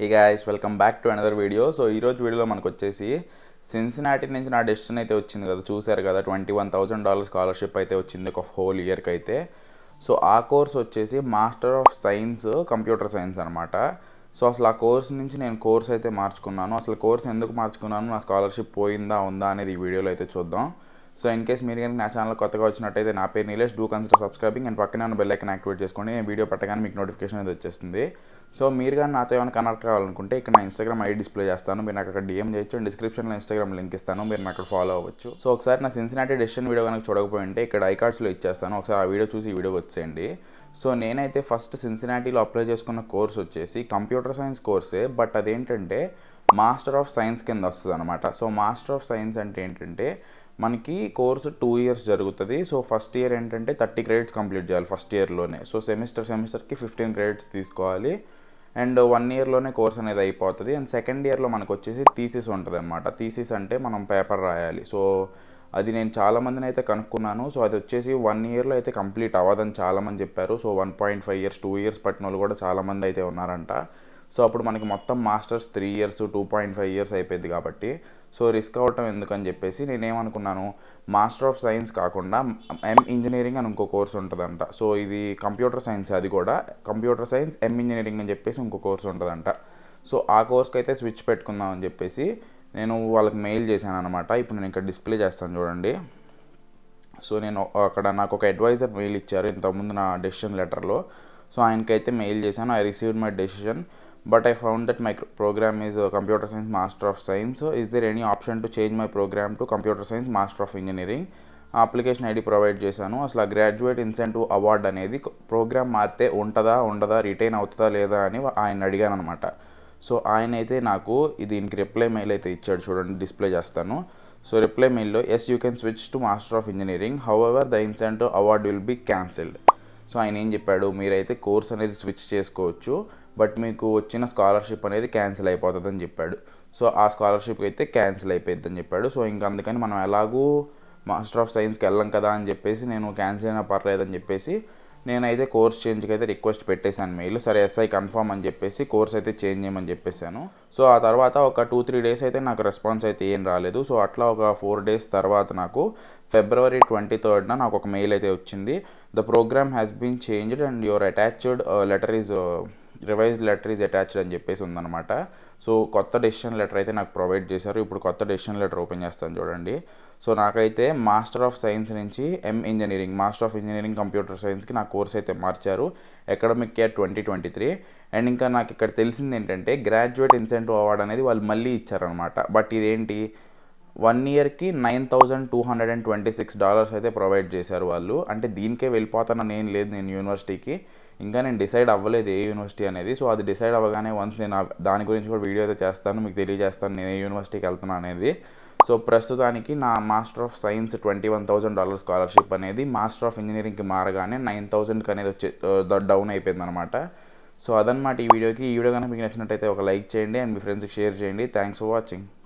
hey guys welcome back to another video so ఈరోజు వీడియోలో మనకు వచ్చేసి సిన్సినాటి నుంచి నా డెస్టిన్ అయితే వచ్చింది కదా చూశారు కదా twenty one thousand dollar scholarship అయితే వచ్చింది ఒక హోల్ ఇయర్కి అయితే సో ఆ కోర్స్ వచ్చేసి master of science computer science అనమాట సో అసలు ఆ కోర్స్ నుంచి నేను కోర్స్ అయితే మార్చుకున్నాను అసలు కోర్స్ ఎందుకు మార్చుకున్నాను నా స్కాలర్షిప్ పోయిందా ఉందా అనేది ఈ వీడియోలో అయితే చూద్దాం సో ఇన్ కేస్ మీరు కనుక నా ఛానల్ కొత్తగా వచ్చినట్టయితే నా పేరు Nilesh do consider subscribing and పక్కనే ఉన్న బెల్ ఐకన్ యాక్టివేట్ చేసుకోండి నేను వీడియో పెట్టగానే మీకు నోటిఫికేషన్ అనేది వచ్చేస్తుంది సో మీరు కానీ నాతో ఏమైనా కనెక్ట్ కావాలనుకుంటే ఇక్కడ నా ఇన్స్టాగ్రామ్ ఐడి డిస్ప్లే చేస్తాను మీరు నాకు అక్కడ డిఎం చేయొచ్చు అండ్ డిస్క్రిప్షన్లో ఇన్స్టాగ్రామ్ లింక్ ఇస్తాను మీరు నాకు అక్కడ ఫాలో అవ్వచ్చు సో ఒకసారి నా సిన్సినాటి డెసిషన్ వీడియో కనుక చూడకపోయింటే ఇక్కడ ఐ కార్డ్స్లో ఇచ్చేస్తాను ఒకసారి ఆ వీడియో చూసి ఈ వీడియో వచ్చేయండి సో నేనైతే ఫస్ట్ సిన్సినాటీలో అప్లై చేసుకున్న కోర్స్ వచ్చేసి కంప్యూటర్ సైన్స్ కోర్సే బట్ అదేంటంటే మాస్టర్ ఆఫ్ సైన్స్ కింద వస్తుంది అనమాట సో మాస్టర్ ఆఫ్ సైన్స్ అంటే ఏంటంటే మనకి కోర్సు టూ ఇయర్స్ జరుగుతుంది సో ఫస్ట్ ఇయర్ ఏంటంటే థర్టీ క్రెడిట్స్ కంప్లీట్ చేయాలి ఫస్ట్ ఇయర్లోనే సో సెమిస్టర్ సెమిస్టర్కి ఫిఫ్టీన్ క్రెడిట్స్ తీసుకోవాలి అండ్ వన్ ఇయర్లోనే కోర్స్ అనేది అయిపోతుంది అండ్ సెకండ్ ఇయర్లో మనకు వచ్చేసి థీసిస్ ఉంటుంది అనమాట థీసిస్ అంటే మనం పేపర్ రాయాలి సో అది నేను చాలామందిని అయితే కనుక్కున్నాను సో అది వచ్చేసి వన్ ఇయర్లో అయితే కంప్లీట్ అవ్వదని చాలామంది చెప్పారు so one point five years two years పట్టిన వాళ్ళు కూడా చాలామంది అయితే ఉన్నారంట సో అప్పుడు మనకి మొత్తం masters three years two point five years అయిపోయింది కాబట్టి సో రిస్క్ అవటం ఎందుకని చెప్పేసి నేనేమనుకున్నాను మాస్టర్ ఆఫ్ సైన్స్ కాకుండా ఎం ఇంజనీరింగ్ అని ఇంకో కోర్స్ ఉంటుందంట సో ఇది కంప్యూటర్ సైన్స్ అది కూడా కంప్యూటర్ సైన్స్ ఎం ఇంజనీరింగ్ అని చెప్పేసి ఇంకో కోర్స్ ఉంటుందంట సో ఆ కోర్స్కి అయితే స్విచ్ పెట్టుకుందాం అని చెప్పేసి నేను వాళ్ళకి మెయిల్ చేశాను అనమాట ఇప్పుడు నేను ఇక్కడ డిస్ప్లే చేస్తాను చూడండి సో నేను అక్కడ నాకు ఒక అడ్వైజర్ మెయిల్ ఇచ్చారు ఇంతకుముందు నా డెసిషన్ లెటర్లో సో ఆయనకైతే మెయిల్ చేశాను I received my decision but I found that my program is computer science master of science is there any option to change my program to computer science master of engineering application ID provide చేశాను అసలు ఆ graduate incentive award అనేది program మారితే ఉంటుందా ఉండదా retain అవుతుందా లేదా అని ఆయన అడిగాను అనమాట సో ఆయన అయితే నాకు దీనికి రిప్లై మెయిల్ అయితే ఇచ్చాడు చూడండి డిస్ప్లే చేస్తాను సో రిప్లై మెయిల్లో yes you can switch to master of engineering however the incentive award will be cancelled so ఆయన ఏం చెప్పాడు మీరైతే కోర్స్ అనేది స్విచ్ చేసుకోవచ్చు బట్ మీకు వచ్చిన స్కాలర్షిప్ అనేది క్యాన్సిల్ అయిపోతుందని చెప్పాడు సో ఆ స్కాలర్షిప్ అయితే క్యాన్సిల్ అయిపోద్దని చెప్పాడు సో ఇంకా అందుకని మనం ఎలాగూ మాస్టర్ ఆఫ్ సైన్స్కి వెళ్ళాం కదా అని చెప్పేసి నేను క్యాన్సిల్ అయినా పర్లేదని చెప్పేసి నేనైతే కోర్స్ చేంజ్కి అయితే రిక్వెస్ట్ పెట్టేశాను మెయిల్ సరే ఎస్ఐ కన్ఫర్మ్ అని చెప్పేసి కోర్స్ అయితే చేంజ్ చేయమని చెప్పేశాను సో ఆ తర్వాత ఒక టూ త్రీ డేస్ అయితే నాకు రెస్పాన్స్ అయితే ఏం రాలేదు సో అట్లా ఒక ఫోర్ డేస్ తర్వాత నాకు ఫిబ్రవరి ట్వంటీ థర్డ్న నాకు ఒక మెయిల్ అయితే వచ్చింది the program has been changed and your attached letter is revised letter is attached అని చెప్పేసి ఉందన్నమాట సో కొత్త డెసిషన్ లెటర్ అయితే నాకు ప్రొవైడ్ చేశారు ఇప్పుడు కొత్త డెసిషన్ లెటర్ ఓపెన్ చేస్తాను చూడండి సో నాకైతే మాస్టర్ ఆఫ్ సైన్స్ నుంచి M engineering master of engineering computer సైన్స్కి నా కోర్స్ అయితే మార్చారు academic year twenty twenty three and ఇంకా నాకు ఇక్కడ తెలిసింది ఏంటంటే గ్రాడ్యుయేట్ ఇన్సెంటివ్ అవార్డ్ అనేది వాళ్ళు మళ్ళీ ఇచ్చారనమాట బట్ ఇదేంటి వన్ ఇయర్కి nine thousand two hundred and twenty six dollars అయితే ప్రొవైడ్ చేశారు వాళ్ళు అంటే దీనికే వెళ్ళిపోతానని ఏం లేదు నేను యూనివర్సిటీకి ఇంకా నేను డిసైడ్ అవ్వలేదు ఏ యూనివర్సిటీ అనేది సో అది డిసైడ్ అవ్వగానే వన్స్ నేను దాని గురించి కూడా వీడియో అయితే చేస్తాను మీకు తెలియజేస్తాను నేను ఏ యూనివర్సిటీకి వెళ్తున్నాను అనేది సో ప్రస్తుతానికి నా master of science twenty one thousand dollar scholarship అనేది మాస్టర్ ఆఫ్ ఇంజనీరింగ్కి మారగానే నైన్ థౌసండ్కి అనేది వచ్చే డౌన్ అయిపోయింది అనమాట సో అదనమాట ఈ వీడియోకి ఈ వీడియో కనుక మీకు నచ్చినట్టయితే ఒక లైక్ చేయండి అండ్ మీ ఫ్రెండ్స్కి షేర్ చేయండి థ్యాంక్స్ ఫర్ వాచింగ్